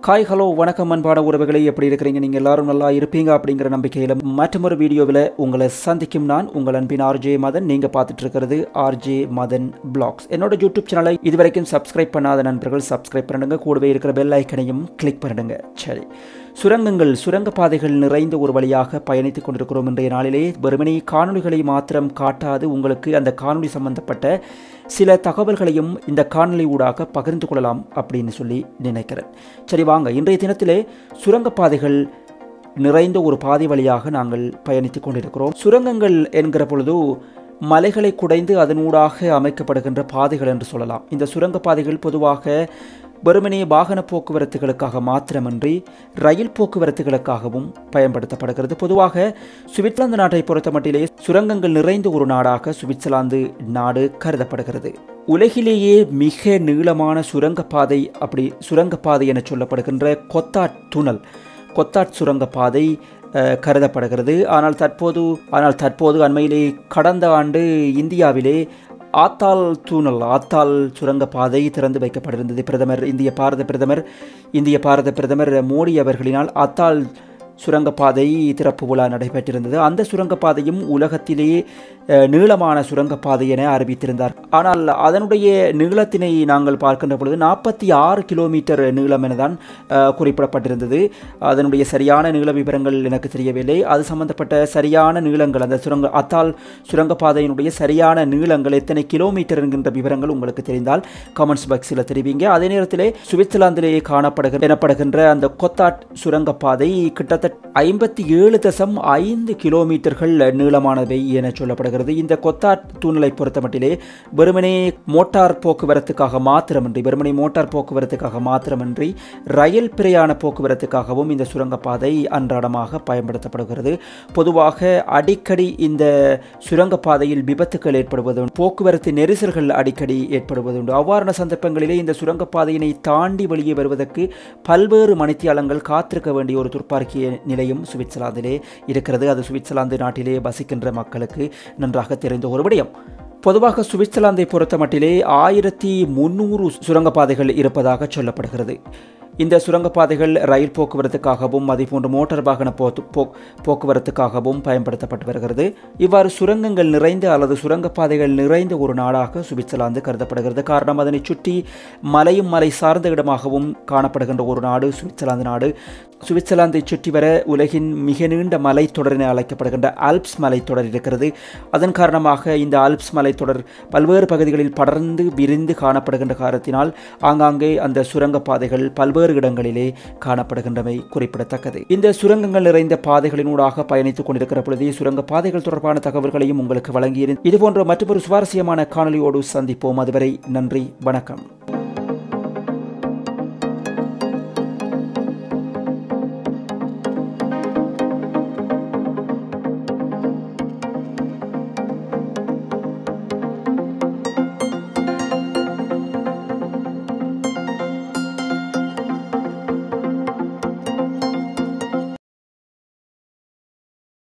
hi hello வணக்கம் அன்பான உறவுகளை எப்படி இருக்கிறீங்க நீங்கள் எல்லாரும் நல்லா இருப்பீங்க அப்படிங்கிற நம்பிக்கையில் மற்றொரு வீடியோவில் உங்களை சந்திக்கும் நான் உங்கள் அன்பின் ஆர்ஜே மதன் நீங்கள் பார்த்துட்டு இருக்கிறது ஆர்ஜே மதன் பிளாக்ஸ் என்னோட யூடியூப் சேனலை இதுவரைக்கும் சப்ஸ்கிரைப் பண்ணாத நண்பர்கள் சப்ஸ்கிரைப் பண்ணுங்க கூடவே இருக்கிற பெல் ஐக்கனையும் கிளிக் பண்ணிடுங்க சரி சுரங்கங்கள் சுரங்கப்பாதைகள் நிறைந்த ஒரு வழியாக பயணித்துக் கொண்டிருக்கிறோம் இன்றைய நாளிலே வெறுமனே காணொளிகளை மாத்திரம் காட்டாது உங்களுக்கு அந்த காணொளி சம்பந்தப்பட்ட சில தகவல்களையும் இந்த காணொளி ஊடாக பகிர்ந்து கொள்ளலாம் அப்படின்னு சொல்லி நினைக்கிறேன் சரி வாங்க இன்றைய தினத்திலே சுரங்கப்பாதைகள் நிறைந்த ஒரு பாதை வழியாக நாங்கள் பயணித்துக் கொண்டிருக்கிறோம் சுரங்கங்கள் என்கிற பொழுது மலைகளை குடைந்து அதனூடாக அமைக்கப்படுகின்ற பாதைகள் என்று சொல்லலாம் இந்த சுரங்க பாதைகள் பொதுவாக வெறுமனே வாகன போக்குவரத்துகளுக்காக மாத்திரமின்றி ரயில் போக்குவரத்துகளுக்காகவும் பயன்படுத்தப்படுகிறது பொதுவாக சுவிட்சர்லாந்து நாட்டை பொறுத்த மட்டிலே சுரங்கங்கள் நிறைந்த ஒரு நாடாக சுவிட்சர்லாந்து நாடு கருதப்படுகிறது உலகிலேயே மிக நீளமான சுரங்கப்பாதை அப்படி சுரங்கப்பாதை என சொல்லப்படுகின்ற கொத்தாட் துணல் கொத்தாட் சுரங்கப்பாதை அஹ், கருதப்படுகிறது ஆனால் தற்போது ஆனால் தற்போது அண்மையிலே கடந்த ஆண்டு இந்தியாவிலே ஆத்தாள் தூணல் ஆத்தாள் சுரங்கப்பாதை திறந்து வைக்கப்பட்டிருந்தது பிரதமர் இந்திய பாரத பிரதமர் இந்திய பாரத பிரதமர் மோடி அவர்களினால் ஆத்தாள் சுரங்கப்பாதை திறப்பு விழா நடைபெற்றிருந்தது அந்த சுரங்கப்பாதையும் உலகத்திலேயே அஹ், நீளமான சுரங்கப்பாதை என அறிவித்திருந்தார் ஆனால் அதனுடைய நீளத்தினை நாங்கள் பார்க்கின்ற பொழுது நாற்பத்தி ஆறு கிலோமீட்டர் நீளம் எனதான் அஹ், குறிப்பிடப்பட்டிருந்தது அதனுடைய சரியான நீள விவரங்கள் எனக்கு தெரியவில்லை அது சம்பந்தப்பட்ட சரியான நீளங்கள் அந்த சுரங்க அத்தால் சுரங்கப்பாதையினுடைய சரியான நீளங்கள் எத்தனை கிலோமீட்டர் என்கின்ற விவரங்கள் உங்களுக்கு தெரிந்தால் கமெண்ட்ஸ் பாக்ஸில் தெரிவிங்க அதே நேரத்திலே சுவிட்சர்லாந்திலேயே காணப்படுகிற எனப்படுகின்ற அந்த கொத்தாட் சுரங்கப்பாதை கிட்டத்தட்ட ஐம்பத்தி ஏழு தசம் ஐந்து கிலோமீட்டர்கள் நீளமானவை என சொல்லப்படுகிறது இந்த கொத்தாட் தூணலை பொறுத்தமட்டிலே வெறுமனே மோட்டார் போக்குவரத்துக்காக மாத்திரமின்றி வெறுமனே மோட்டார் போக்குவரத்துக்காக மாத்திரமின்றி ரயில் பிரயாண போக்குவரத்துக்காகவும் இந்த சுரங்கப்பாதை அன்றாடமாக பயன்படுத்தப்படுகிறது பொதுவாக அடிக்கடி இந்த சுரங்கப்பாதையில் விபத்துக்கள் ஏற்படுவது போக்குவரத்து நெரிசல்கள் அடிக்கடி ஏற்படுவதுண்டு அவ்வாறான சந்தர்ப்பங்களிலே இந்த சுரங்கப்பாதையினை தாண்டி வெளியே வருவதற்கு பல்வேறு மணித்தியாலங்கள் காத்திருக்க வேண்டிய ஒரு துர்ப்பார்க்கிய நிலையும் சுவிட்சர்லாந்திலே இருக்கிறது அது சுவிட்சர்லாந்து நாட்டிலே வசிக்கின்ற மக்களுக்கு நன்றாக தெரிந்த ஒரு விடயம் பொதுவாக சுவிட்சர்லாந்தை பொறுத்த மட்டிலே ஆயிரத்தி முந்நூறு சுரங்கப்பாதைகள் இருப்பதாக சொல்லப்படுகிறது இந்த சுரங்கப்பாதைகள் ரயில் போக்குவரத்துக்காகவும் அதேபோன்று மோட்டார் வாகன போத்து போக் போக்குவரத்துக்காகவும் பயன்படுத்தப்பட்டு வருகிறது இவ்வாறு சுரங்கங்கள் நிறைந்த அல்லது சுரங்கப்பாதைகள் நிறைந்த ஒரு நாடாக சுவிட்சர்லாந்து கருதப்படுகிறது காரணம் அதனை சுற்றி மலையும் மலை சார்ந்த இடமாகவும் காணப்படுகின்ற ஒரு நாடு சுவிட்சர்லாந்து நாடு சுவிட்சர்லாந்தை சுற்றி வர உலகின் மிக நீண்ட மலைத்தொடர் என அழைக்கப்படுகின்ற ஆல்ப்ஸ் மலைத்தொடர் இருக்கிறது அதன் காரணமாக இந்த ஆல்ப்ஸ் மலைத்தொடர் பல்வேறு பகுதிகளில் படர்ந்து விரிந்து காணப்படுகின்ற காரணத்தினால் ஆங்காங்கே அந்த சுரங்கப்பாதைகள் பல்வேறு இடங்களிலே காணப்படுகின்றமை குறிப்பிடத்தக்கது இந்த சுரங்கங்கள் நிறைந்த பாதைகளினூடாக பயணித்துக் கொண்டிருக்கிற பொழுதே சுரங்க பாதைகள் தொடர்பான தகவல்களையும் உங்களுக்கு வழங்கியிருந்தேன் இதுபோன்ற மற்றொரு சுவாரஸ்யமான காணொலியோடு சந்திப்போம் அதுவரை நன்றி வணக்கம்